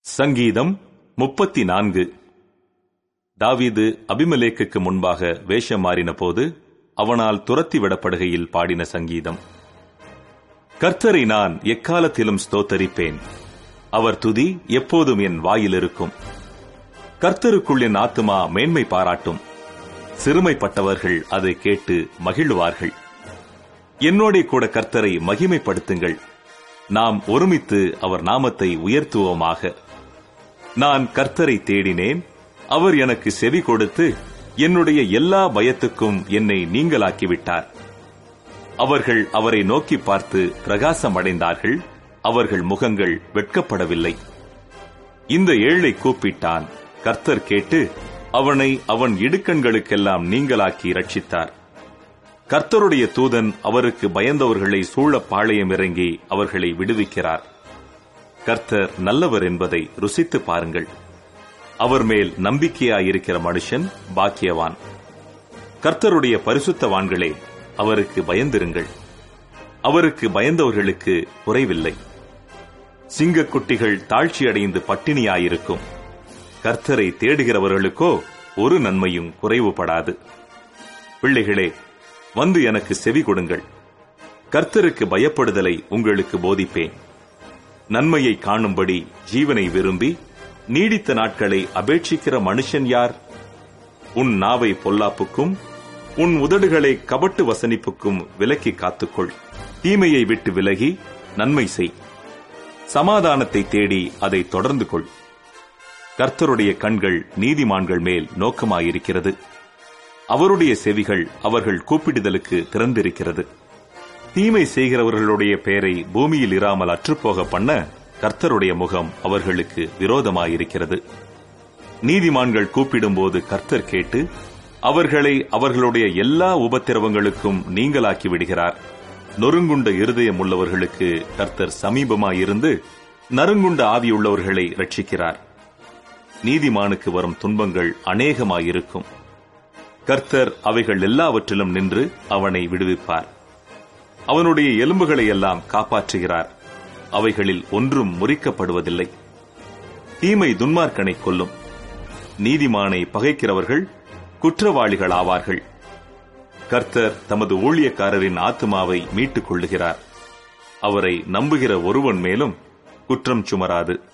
சங்கீதம் முப்பத்தி நான்கு தாவீது அபிமெலேக்குக்கு முன்பாக வேஷம் மாறின போது அவனால் துரத்தி விடப்படுகையில் பாடின சங்கீதம் கர்த்தரை நான் எக்காலத்திலும் ஸ்தோத்தரிப்பேன் அவர் துதி எப்போதும் என் வாயில் இருக்கும் கர்த்தருக்குள் என் ஆத்துமா மேன்மை பாராட்டும் சிறுமைப்பட்டவர்கள் அதை கேட்டு மகிழுவார்கள் என்னோடே கூட கர்த்தரை மகிமைப்படுத்துங்கள் நாம் ஒருமித்து அவர் நாமத்தை உயர்த்துவோமாக நான் கர்த்தரை தேடினேன் அவர் எனக்கு செவி கொடுத்து என்னுடைய எல்லா பயத்துக்கும் என்னை நீங்களாக்கிவிட்டார் அவர்கள் அவரை நோக்கி பார்த்து பிரகாசம் அடைந்தார்கள் அவர்கள் முகங்கள் வெட்கப்படவில்லை இந்த ஏழை கூப்பிட்டான் கர்த்தர் கேட்டு அவனை அவன் இடுக்கண்களுக்கெல்லாம் நீங்களாக்கி ரட்சித்தார் கர்த்தருடைய தூதன் அவருக்கு பயந்தவர்களை சூழ பாளையம் இறங்கி அவர்களை விடுவிக்கிறார் கர்த்தர் நல்லவர் என்பதை ருசித்து பாருங்கள் அவர் மேல் நம்பிக்கையாயிருக்கிற மனுஷன் பாக்கியவான் கர்த்தருடைய பரிசுத்தவான்களே அவருக்கு பயந்திருங்கள் அவருக்கு பயந்தவர்களுக்கு குறைவில்லை சிங்கக்குட்டிகள் தாழ்ச்சியடைந்து பட்டினியாயிருக்கும் கர்த்தரை தேடுகிறவர்களுக்கோ ஒரு நன்மையும் குறைவுபடாது பிள்ளைகளே வந்து எனக்கு செவி கொடுங்கள் கர்த்தருக்கு பயப்படுதலை உங்களுக்கு போதிப்பேன் நன்மையை காணும்படி ஜீவனை விரும்பி நீடித்த நாட்களை அபேட்சிக்கிற மனுஷன் யார் உன் நாவை பொல்லாப்புக்கும் உன் உதடுகளை கபட்டு வசனிப்புக்கும் விலக்கி காத்துக்கொள் தீமையை விட்டு விலகி நன்மை செய் சமாதானத்தை தேடி அதை தொடர்ந்து கொள் கர்த்தருடைய கண்கள் நீதிமான்கள் மேல் நோக்கமாயிருக்கிறது அவருடைய செவிகள் அவர்கள் கூப்பிடுதலுக்கு திறந்திருக்கிறது தீமை செய்கிறவர்களுடைய பெயரை பூமியில் இராமல் அற்றுப்போக பண்ண கர்த்தருடைய முகம் அவர்களுக்கு விரோதமாயிருக்கிறது நீதிமான்கள் கூப்பிடும்போது கர்த்தர் கேட்டு அவர்களை அவர்களுடைய எல்லா உபத்திரவங்களுக்கும் நீங்களாக்கி விடுகிறார் நொறுங்குண்ட இருதயம் உள்ளவர்களுக்கு கர்த்தர் சமீபமாயிருந்து நறுங்குண்ட ஆவியுள்ளவர்களை ரட்சிக்கிறார் நீதிமானுக்கு வரும் துன்பங்கள் அநேகமாயிருக்கும் கர்த்தர் அவைகள் எல்லாவற்றிலும் நின்று அவனை விடுவிப்பார் அவனுடைய எலும்புகளை எல்லாம் காப்பாற்றுகிறார் அவைகளில் ஒன்றும் முறிக்கப்படுவதில்லை தீமை துன்மார்க்கனை கொல்லும் நீதிமானை பகைக்கிறவர்கள் குற்றவாளிகள் ஆவார்கள் கர்த்தர் தமது ஊழியக்காரரின் ஆத்மாவை மீட்டுக் கொள்ளுகிறார் அவரை நம்புகிற ஒருவன் மேலும் குற்றம் சுமராது